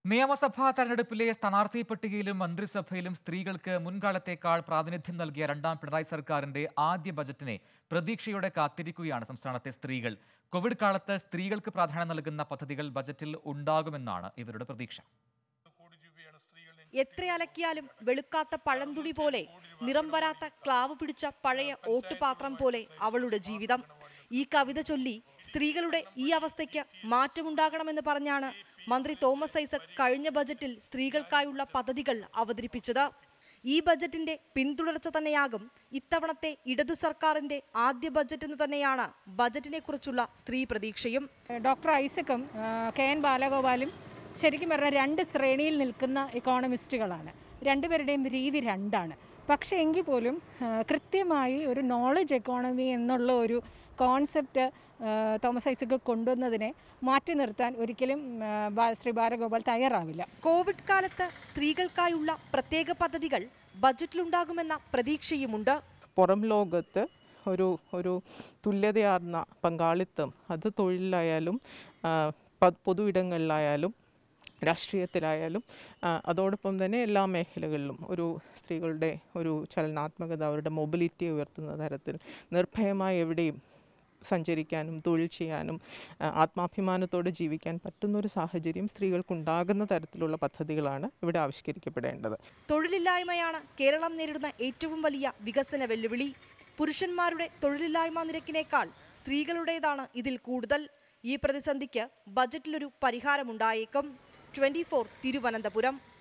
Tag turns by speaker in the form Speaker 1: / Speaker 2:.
Speaker 1: നിയമസഭാ തെരഞ്ഞെടുപ്പിലെ സ്ഥാനാർത്ഥി പട്ടികയിലും മന്ത്രിസഭയിലും സ്ത്രീകൾക്ക് മുൻകാലത്തേക്കാൾ പ്രാതിനിധ്യം നൽകിയ രണ്ടാം പിണറായി സർക്കാരിന്റെ ആദ്യ ബജറ്റിനെ പ്രതീക്ഷയോടെ കാത്തിരിക്കുകയാണ് സംസ്ഥാനത്തെ സ്ത്രീകൾ കോവിഡ് കാലത്ത് സ്ത്രീകൾക്ക് പ്രാധാന്യം നൽകുന്ന പദ്ധതികൾ ബജറ്റിൽ ഉണ്ടാകുമെന്നാണ് ഇവരുടെ പ്രതീക്ഷ
Speaker 2: എത്ര അലക്കിയാലും വെളുക്കാത്ത പഴംതുണി പോലെ നിറം വരാത്ത ക്ലാവ് പിടിച്ച പഴയ ഓട്ടുപാത്രം പോലെ അവളുടെ ജീവിതം ഈ കവിത ചൊല്ലി സ്ത്രീകളുടെ ഈ അവസ്ഥയ്ക്ക് മാറ്റമുണ്ടാകണമെന്ന് പറഞ്ഞാണ് മന്ത്രി തോമസ് ഐസക് കഴിഞ്ഞ ബജറ്റിൽ സ്ത്രീകൾക്കായുള്ള പദ്ധതികൾ അവതരിപ്പിച്ചത് ഈ ബജറ്റിന്റെ പിന്തുടർച്ച തന്നെയാകും ഇത്തവണത്തെ ഇടതു സർക്കാരിന്റെ ആദ്യ ബജറ്റ് എന്ന് തന്നെയാണ് ബജറ്റിനെ കുറിച്ചുള്ള സ്ത്രീ പ്രതീക്ഷയും
Speaker 3: ഡോക്ടർ ഐസക്കും ആ, കെ എൻ ബാലഗോപാലും ശരിക്കും പറഞ്ഞാൽ രണ്ട് ശ്രേണിയിൽ നിൽക്കുന്ന ഇക്കോണമിസ്റ്റുകളാണ് രണ്ടുപേരുടെയും രീതി രണ്ടാണ് പക്ഷേ എങ്കിൽ പോലും ആ, കൃത്യമായി ഒരു നോളജ് എക്കോണമി എന്നുള്ള ഒരു കോൺസെപ്റ്റ് തോമസ് ഐസക്ക് കൊണ്ടുവന്നതിനെ മാറ്റി നിർത്താൻ ഒരിക്കലും ആ, ബാ- ശ്രീ ബാലഗോപാൽ തയ്യാറാവില്ല
Speaker 2: കോവിഡ് കാലത്ത് സ്ത്രീകൾക്കായുള്ള പ്രത്യേക പദ്ധതികൾ ബജറ്റിലുണ്ടാകുമെന്ന പ്രതീക്ഷയുമുണ്ട്
Speaker 4: പുറം ലോകത്ത് ഒരു ഒരു തുല്യതയാർന്ന പങ്കാളിത്തം അത് തൊഴിലിലായാലും ആ, പ- പൊതു ഇടങ്ങളിലായാലും രാഷ്ട്രീയത്തിലായാലും ആ, അതോടൊപ്പം തന്നെ എല്ലാ മേഖലകളിലും ഒരു സ്ത്രീകളുടെ ഒരു ചലനാത്മകത അവരുടെ മൊബിലിറ്റി ഉയർത്തുന്ന തരത്തിൽ നിർഭയമായി എവിടെയും സഞ്ചരിക്കാനും തൊഴിൽ ചെയ്യാനും ആ, ആത്മാഭിമാനത്തോടെ ജീവിക്കാൻ പറ്റുന്നൊരു സാഹചര്യം സ്ത്രീകൾക്കുണ്ടാകുന്ന തരത്തിലുള്ള പദ്ധതികളാണ് ഇവിടെ ആവിഷ്കരിക്കപ്പെടേണ്ടത്
Speaker 2: തൊഴിലില്ലായ്മയാണ് കേരളം നേരിടുന്ന ഏറ്റവും വലിയ വികസന വെല്ലുവിളി പുരുഷന്മാരുടെ തൊഴിലില്ലായ്മ നിരക്കിനേക്കാൾ സ്ത്രീകളുടേതാണ് ഇതിൽ കൂടുതൽ ഈ പ്രതിസന്ധിക്ക് ബജറ്റിലൊരു പരിഹാരമുണ്ടായേക്കും ട്വന്റി തിരുവനന്തപുരം